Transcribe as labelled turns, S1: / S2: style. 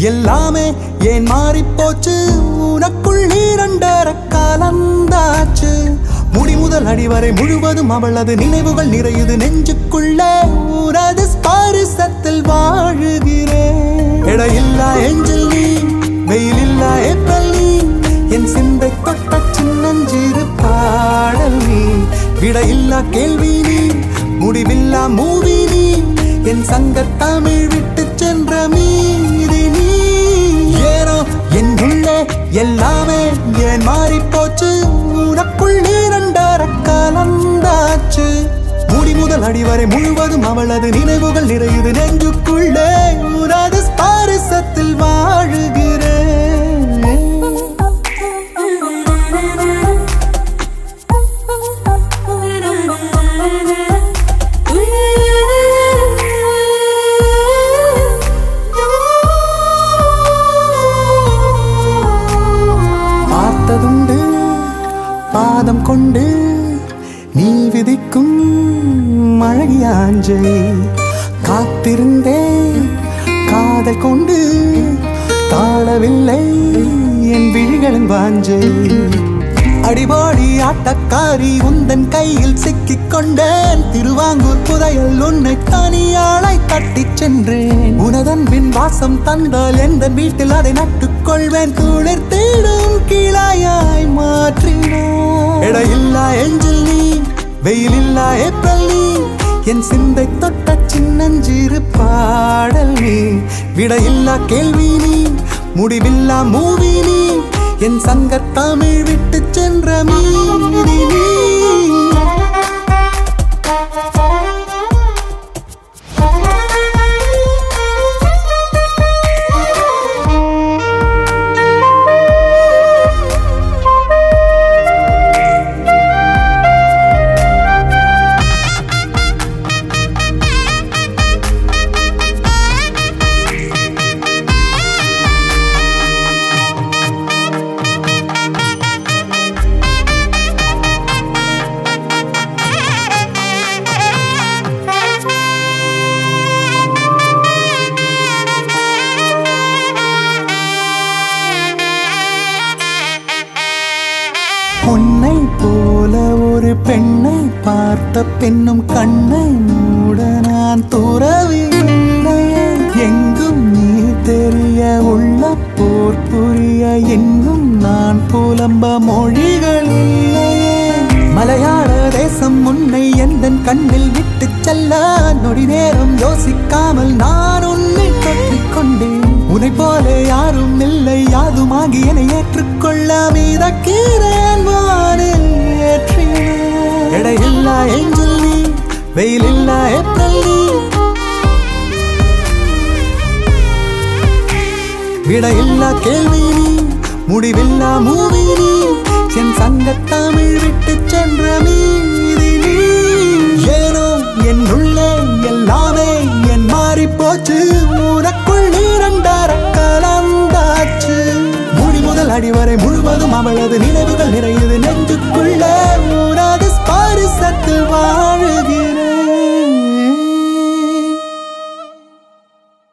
S1: எல்லாமே ஏன் மாறி போச்சு உனக்குள் நீரண்டர கலந்தாச்சு முடி முதல் அடிவரை முழுவதும் அவளது நினைவுகள் நிறையுது நெஞ்சுக்குள்ளே உனது ஸ்பாரிசத்தில் வாழுகிறேன் எடையில்லா எஞ்சில் நீ வெயிலில்லா ஏப்ரல் நீ என் சிந்தை தொட்ட சின்னஞ்சிறு பாடல் நீ விடையில்லா கேள்வி நீ முடிவில்லா மூவி நீ என் சங்க தமிழ் விட்டு சென்ற மீதி நீ ஏனோ என் உள்ளே எல்லாமே ஏன் மாறி போச்சு உனக்குள் நீரண்டர கலந்தாச்சு முடி முதல் அடிவரை முழுவதும் அவளது நினைவுகள் நிறையுது நெஞ்சுக்குள்ளே உனது ஸ்பாரிசத்தில் வாழுகிறேன் பார்த்ததுண்டு பாதம் கொண்டு நீ விதிக்கும் அழகியாஞ்சை காத்திருந்தேன் காதல் கொண்டு தாழவில்லை என் விழிகளின் வாஞ்சை அடிபாடி ஆட்டக்காரி உந்தன் கையில் சிக்கிக் கொண்டேன் திருவாங்கூர் புதையல் உன்னை தனியாளை தட்டிச் சென்றேன் உனதன்பின் வாசம் தந்தால் எந்த வீட்டில் அதை நட்டுக் கொள்வேன் துளிர் தேடும் கிளாயாய் மாற்றினான் எடையில்லா எஞ்சில் நீ வெயிலில்லா ஏப்ரல் நீ என் சிந்தை தொட்ட சின்னஞ்சிறு பாடல் நீ விடையில்லா கேள்வி நீ முடிவில்லா மூவி நீ என் சங்க தமிழ் விட்டு சென்ற மீதி நீ உன்னை போல ஒரு பெண்ணை பார்த்த பெண்ணும் கண்ணை மூட நான் துறவில்லையே எங்கும் நீ தெரிய உள்ள போர் புரிய இன்னும் நான் புலம்ப மொழிகள் இல்லையே மலையாள தேசம் உன்னை எந்த கண்ணில் விட்டு செல்ல நொடி நேரம் யோசிக்காமல் நான் உன்னை கட்டிக் கொண்டேன் உன்னை போல யாரும் இல்லை யாதுமாகி என்னை ஏற்றுக்கொள்ள மீதக்கிறேன் வானில் ஏற்றினேன் எடையில்லா ஏஞ்சல் நீ வெயிலில்லா ஏப்ரல் நீ விடையில்லா கேள்வி நீ முடிவில்லா மூவி நீ என் சங்க தமிழ் விட்டு சென்ற மீதி நீ ஏனோ என் உள்ளே எல்லாமே என் மாறி போச்சு உனக்குள் நீரண்டார கலந்தாச்சு முடி முதல் அடிவரை முழுவதும் அவளது நினைவுகள் நிறைய